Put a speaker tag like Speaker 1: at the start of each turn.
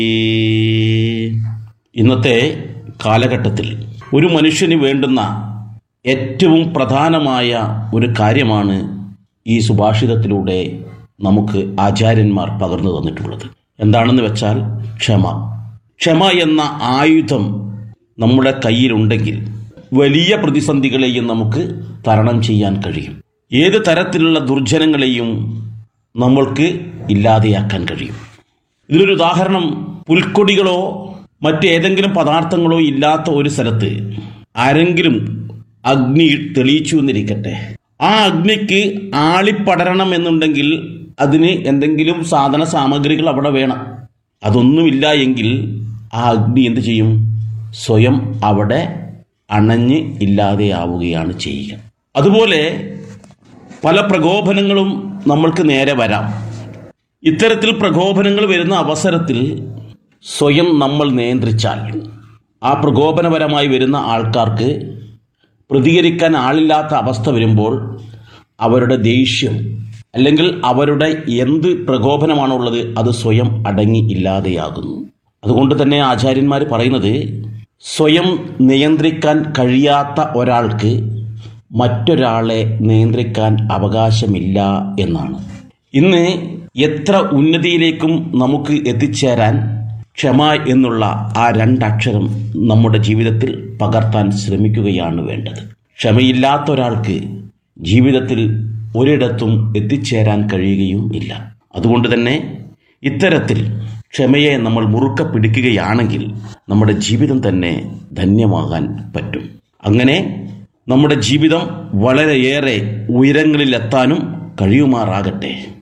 Speaker 1: ഈ ഇന്നത്തെ കാലഘട്ടത്തിൽ ഒരു മനുഷ്യന് വേണ്ടുന്ന ഏറ്റവും പ്രധാനമായ ഒരു കാര്യമാണ് ഈ സുഭാഷിതത്തിലൂടെ നമുക്ക് ആചാര്യന്മാർ പകർന്നു തന്നിട്ടുള്ളത് എന്താണെന്ന് വെച്ചാൽ ക്ഷമ ക്ഷമ എന്ന ആയുധം നമ്മുടെ കയ്യിലുണ്ടെങ്കിൽ വലിയ പ്രതിസന്ധികളെയും നമുക്ക് തരണം ചെയ്യാൻ കഴിയും ഏത് തരത്തിലുള്ള ദുർജനങ്ങളെയും നമ്മൾക്ക് ഇല്ലാതെയാക്കാൻ കഴിയും ഇതിലൊരു ഉദാഹരണം പുൽക്കൊടികളോ മറ്റേതെങ്കിലും പദാർത്ഥങ്ങളോ ഇല്ലാത്ത ഒരു സ്ഥലത്ത് ആരെങ്കിലും അഗ്നി തെളിയിച്ചു എന്നിരിക്കട്ടെ ആ അഗ്നിക്ക് ആളിപ്പടരണം എന്നുണ്ടെങ്കിൽ അതിന് എന്തെങ്കിലും സാധന സാമഗ്രികൾ അവിടെ വേണം അതൊന്നുമില്ല എങ്കിൽ ആ അഗ്നി എന്ത് ചെയ്യും സ്വയം അവിടെ അണഞ്ഞ് ഇല്ലാതെയാവുകയാണ് ചെയ്യുക അതുപോലെ പല പ്രകോപനങ്ങളും നമ്മൾക്ക് നേരെ വരാം ഇത്തരത്തിൽ പ്രകോപനങ്ങൾ വരുന്ന അവസരത്തിൽ സ്വയം നമ്മൾ നിയന്ത്രിച്ചാൽ ആ പ്രകോപനപരമായി വരുന്ന ആൾക്കാർക്ക് പ്രതികരിക്കാൻ ആളില്ലാത്ത അവസ്ഥ വരുമ്പോൾ അവരുടെ ദേഷ്യം അല്ലെങ്കിൽ അവരുടെ എന്ത് പ്രകോപനമാണുള്ളത് അത് സ്വയം അടങ്ങി ഇല്ലാതെയാകുന്നു അതുകൊണ്ട് തന്നെ ആചാര്യന്മാർ പറയുന്നത് സ്വയം നിയന്ത്രിക്കാൻ കഴിയാത്ത ഒരാൾക്ക് മറ്റൊരാളെ നിയന്ത്രിക്കാൻ അവകാശമില്ല എന്നാണ് ഇന്ന് എത്ര ഉന്നതിയിലേക്കും നമുക്ക് എത്തിച്ചേരാൻ ക്ഷമ എന്നുള്ള ആ രണ്ടക്ഷരം നമ്മുടെ ജീവിതത്തിൽ പകർത്താൻ ശ്രമിക്കുകയാണ് വേണ്ടത് ക്ഷമയില്ലാത്ത ഒരാൾക്ക് ജീവിതത്തിൽ ഒരിടത്തും എത്തിച്ചേരാൻ കഴിയുകയും ഇല്ല അതുകൊണ്ട് തന്നെ ഇത്തരത്തിൽ ക്ഷമയെ നമ്മൾ മുറുക്ക പിടിക്കുകയാണെങ്കിൽ നമ്മുടെ ജീവിതം തന്നെ ധന്യമാകാൻ പറ്റും അങ്ങനെ നമ്മുടെ ജീവിതം വളരെയേറെ ഉയരങ്ങളിലെത്താനും കഴിയുമാറാകട്ടെ